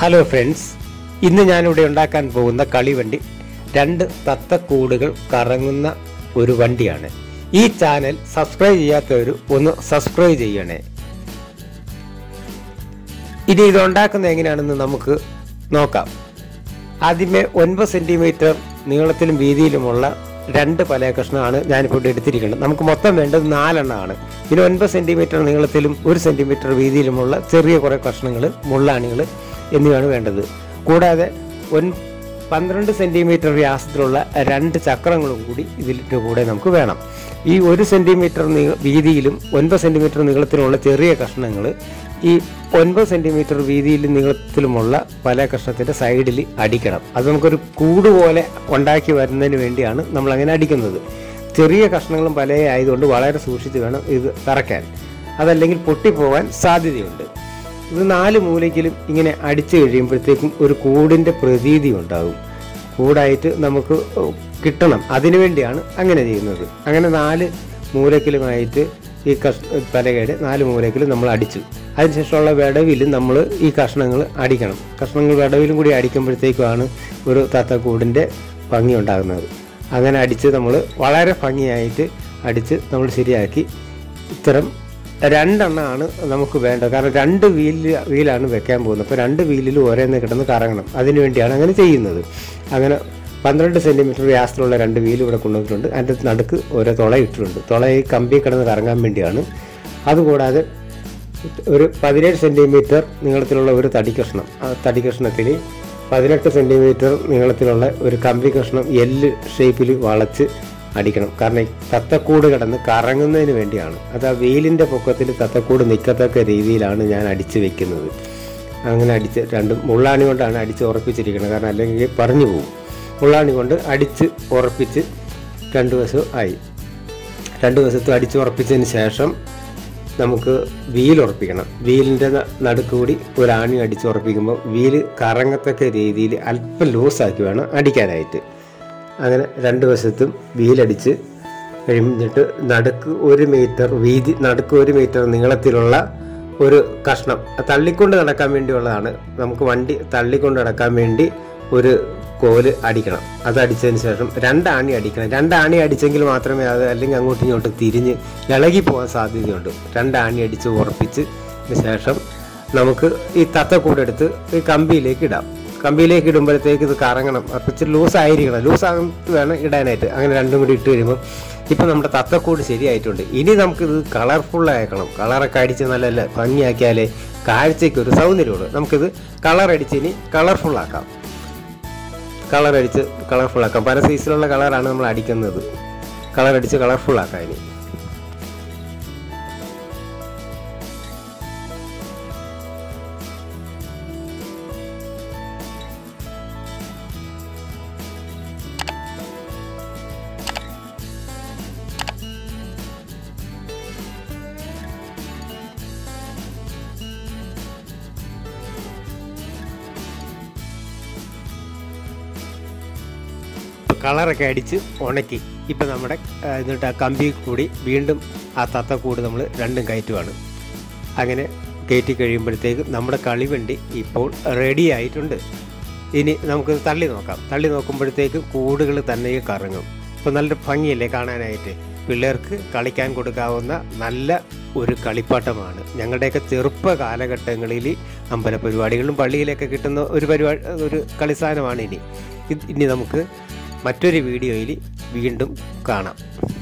hello friends ഇന്ന് ഞാനിവിടെ ഉണ്ടാക്കാൻ പോകുന്ന കളിവണ്ടി രണ്ട് തത്തക്കൂടുകൾ കറങ്ങുന്ന ഒരു വണ്ടിയാണ് ഈ ചാനൽ സബ്സ്ക്രൈബ് ചെയ്യാത്തവർ ഒന്ന് സബ്സ്ക്രൈബ് ചെയ്യണേ ഇനി ഇത് ഉണ്ടാക്കുന്നത് എങ്ങനെയാണെന്ന് നമുക്ക് നോക്കാം ആദ്യമേ ഒൻപത് സെൻറ്റിമീറ്റർ നീളത്തിലും വീതിയിലുമുള്ള രണ്ട് പല കഷ്ണമാണ് ഞാനിപ്പോൾ ഇവിടെ എടുത്തിരിക്കുന്നത് നമുക്ക് മൊത്തം വേണ്ടത് നാലെണ്ണമാണ് പിന്നെ ഒൻപത് സെൻറ്റിമീറ്റർ നീളത്തിലും ഒരു സെൻറ്റിമീറ്റർ വീതിയിലുമുള്ള ചെറിയ കുറേ കഷ്ണങ്ങൾ മുള്ളാണികൾ എന്നിവയാണ് വേണ്ടത് കൂടാതെ ഒൻ പന്ത്രണ്ട് സെൻറ്റിമീറ്റർ വ്യാസത്തിലുള്ള രണ്ട് ചക്രങ്ങളും കൂടി ഇതിൻ്റെ കൂടെ നമുക്ക് വേണം ഈ ഒരു സെൻറ്റിമീറ്റർ നീ വീതിയിലും ഒൻപത് സെൻറ്റിമീറ്റർ നീളത്തിലുള്ള ചെറിയ കഷ്ണങ്ങൾ ഈ ഒൻപത് സെൻറ്റിമീറ്റർ വീതിയിലും നീളത്തിലുമുള്ള പല കഷ്ണത്തിൻ്റെ സൈഡിൽ അടിക്കണം അത് നമുക്കൊരു കൂട് പോലെ ഉണ്ടാക്കി വരുന്നതിന് വേണ്ടിയാണ് നമ്മൾ അങ്ങനെ അടിക്കുന്നത് ചെറിയ കഷ്ണങ്ങളും പല ആയതുകൊണ്ട് വളരെ സൂക്ഷിച്ച് വേണം ഇത് തറയ്ക്കാൻ അതല്ലെങ്കിൽ പൊട്ടിപ്പോവാൻ സാധ്യതയുണ്ട് ഇത് നാല് മൂലയ്ക്കിലും ഇങ്ങനെ അടിച്ചു കഴിയുമ്പോഴത്തേക്കും ഒരു കൂടിൻ്റെ പ്രതീതി ഉണ്ടാകും കൂടായിട്ട് നമുക്ക് കിട്ടണം അതിനുവേണ്ടിയാണ് അങ്ങനെ ചെയ്യുന്നത് അങ്ങനെ നാല് മൂലക്കിലുമായിട്ട് ഈ കഷ് പലകയുടെ നാല് മൂലക്കിലും നമ്മൾ അടിച്ചു അതിനുശേഷമുള്ള വിടവിൽ നമ്മൾ ഈ കഷ്ണങ്ങൾ അടിക്കണം കഷ്ണങ്ങൾ വിടവിലും കൂടി അടിക്കുമ്പോഴത്തേക്കുമാണ് ഒരു തത്തക്കൂടിൻ്റെ ഭംഗി ഉണ്ടാകുന്നത് അങ്ങനെ അടിച്ച് നമ്മൾ വളരെ ഭംഗിയായിട്ട് അടിച്ച് നമ്മൾ ശരിയാക്കി ഇത്തരം രണ്ടെണ്ണമാണ് നമുക്ക് വേണ്ടത് കാരണം രണ്ട് വീല് വീലാണ് വെക്കാൻ പോകുന്നത് അപ്പോൾ രണ്ട് വീലിൽ ഓരോന്ന് കിടന്ന് കറങ്ങണം അതിനു വേണ്ടിയാണ് അങ്ങനെ ചെയ്യുന്നത് അങ്ങനെ പന്ത്രണ്ട് സെൻറ്റിമീറ്റർ വ്യാസത്തിലുള്ള രണ്ട് വീല് ഇവിടെ കൊണ്ടുവന്നിട്ടുണ്ട് അതിൻ്റെ നടുക്ക് ഓരോ തുള ഇട്ടിട്ടുണ്ട് തുള ഈ കമ്പി കിടന്ന് കറങ്ങാൻ വേണ്ടിയാണ് അതുകൂടാതെ ഒരു പതിനേഴ് സെൻറ്റിമീറ്റർ നീളത്തിലുള്ള ഒരു തടി കഷ്ണം ആ തടി കഷ്ണത്തിൽ പതിനെട്ട് സെൻറ്റിമീറ്റർ നീളത്തിലുള്ള ഒരു കമ്പി കഷ്ണം എല്ല് ഷേപ്പിൽ വളച്ച് അടിക്കണം കാരണം ഈ തത്തക്കൂട് കിടന്ന് കറങ്ങുന്നതിന് വേണ്ടിയാണ് അത് ആ വെയിലിൻ്റെ പൊക്കത്തിൽ തത്തക്കൂട് നിൽക്കത്തക്ക രീതിയിലാണ് ഞാൻ അടിച്ച് വെക്കുന്നത് അങ്ങനെ അടിച്ച് രണ്ടും മുള്ളാണി കൊണ്ടാണ് അടിച്ച് ഉറപ്പിച്ചിരിക്കുന്നത് കാരണം അല്ലെങ്കിൽ പറഞ്ഞു പോകും മുള്ളാണി കൊണ്ട് അടിച്ച് ഉറപ്പിച്ച് രണ്ട് വശവും ആയി രണ്ട് വശത്തും അടിച്ച് ഉറപ്പിച്ചതിന് ശേഷം നമുക്ക് വീൽ ഉറപ്പിക്കണം വീലിൻ്റെ നടുക്ക് കൂടി ഒരു ആണി അടിച്ച് ഉറപ്പിക്കുമ്പോൾ വീല് കറങ്ങത്തക്ക രീതിയിൽ അല്പം ലൂസാക്കി വേണം അടിക്കാനായിട്ട് അങ്ങനെ രണ്ട് വശത്തും വീലടിച്ച് കഴിഞ്ഞിട്ട് നടുക്ക് ഒരു മീറ്റർ വീതി നടുക്ക് ഒരു മീറ്റർ നീളത്തിലുള്ള ഒരു കഷ്ണം തള്ളിക്കൊണ്ട് നടക്കാൻ വേണ്ടിയുള്ളതാണ് നമുക്ക് വണ്ടി തള്ളിക്കൊണ്ട് നടക്കാൻ വേണ്ടി ഒരു കോല് അടിക്കണം അത് അടിച്ചതിന് ശേഷം രണ്ടാണി അടിക്കണം രണ്ടാണി അടിച്ചെങ്കിൽ മാത്രമേ അത് അല്ലെങ്കിൽ അങ്ങോട്ടും ഇങ്ങോട്ടും തിരിഞ്ഞ് ഇളകി പോകാൻ സാധ്യതയുണ്ട് രണ്ടാണി അടിച്ച് ഉറപ്പിച്ച് ശേഷം നമുക്ക് ഈ തത്തക്കൂടെ എടുത്ത് ഈ കമ്പിയിലേക്ക് ഇടാം കമ്പിയിലേക്ക് ഇടുമ്പോഴത്തേക്ക് ഇത് കറങ്ങണം അപ്പം ഇച്ചിരി ലൂസ് ആയിരിക്കണം ലൂസ് ആയിട്ട് വേണം ഇടാനായിട്ട് അങ്ങനെ രണ്ടും കൂടി ഇട്ട് കഴിയുമ്പോൾ ഇപ്പം നമ്മുടെ തത്തക്കൂട് ശരിയായിട്ടുണ്ട് ഇനി നമുക്കിത് കളർഫുൾ ആക്കണം കളറൊക്കെ അടിച്ച് നല്ല ഭംഗിയാക്കിയാലേ കാഴ്ചയ്ക്ക് ഒരു സൗന്ദര്യമുള്ളൂ നമുക്കിത് കളർ അടിച്ച് ഇനി കളർഫുൾ ആക്കാം കളർ അടിച്ച് കളർഫുൾ ആക്കാം പല സൈസിലുള്ള കളറാണ് നമ്മൾ അടിക്കുന്നത് കളർ അടിച്ച് കളർഫുൾ ആക്കാം ഇനി കളറൊക്കെ അടിച്ച് ഉണക്കി ഇപ്പം നമ്മുടെ ആ, എന്നിട്ട് ആ കമ്പി കൂടി വീണ്ടും ആ തത്തക്കൂട് നമ്മൾ രണ്ടും കയറ്റുവാണ് അങ്ങനെ കയറ്റി കഴിയുമ്പോഴത്തേക്ക് നമ്മുടെ കളിവണ്ടി ഇപ്പോൾ റെഡി ആയിട്ടുണ്ട് ഇനി നമുക്ക് തള്ളി നോക്കാം തള്ളി നോക്കുമ്പോഴത്തേക്ക് കൂടുകൾ തന്നെ കറങ്ങും ഇപ്പോൾ നല്ല ഭംഗിയല്ലേ കാണാനായിട്ട് പിള്ളേർക്ക് കളിക്കാൻ കൊടുക്കാവുന്ന നല്ല ഒരു കളിപ്പാട്ടമാണ് ഞങ്ങളുടെയൊക്കെ ചെറുപ്പ കാലഘട്ടങ്ങളിൽ അമ്പല പരിപാടികളിലും പള്ളിയിലൊക്കെ കിട്ടുന്ന ഒരു പരിപാടി ഒരു കളിസാധനമാണ് ഇനി ഇത് ഇനി നമുക്ക് മറ്റൊരു വീഡിയോയിൽ വീണ്ടും കാണാം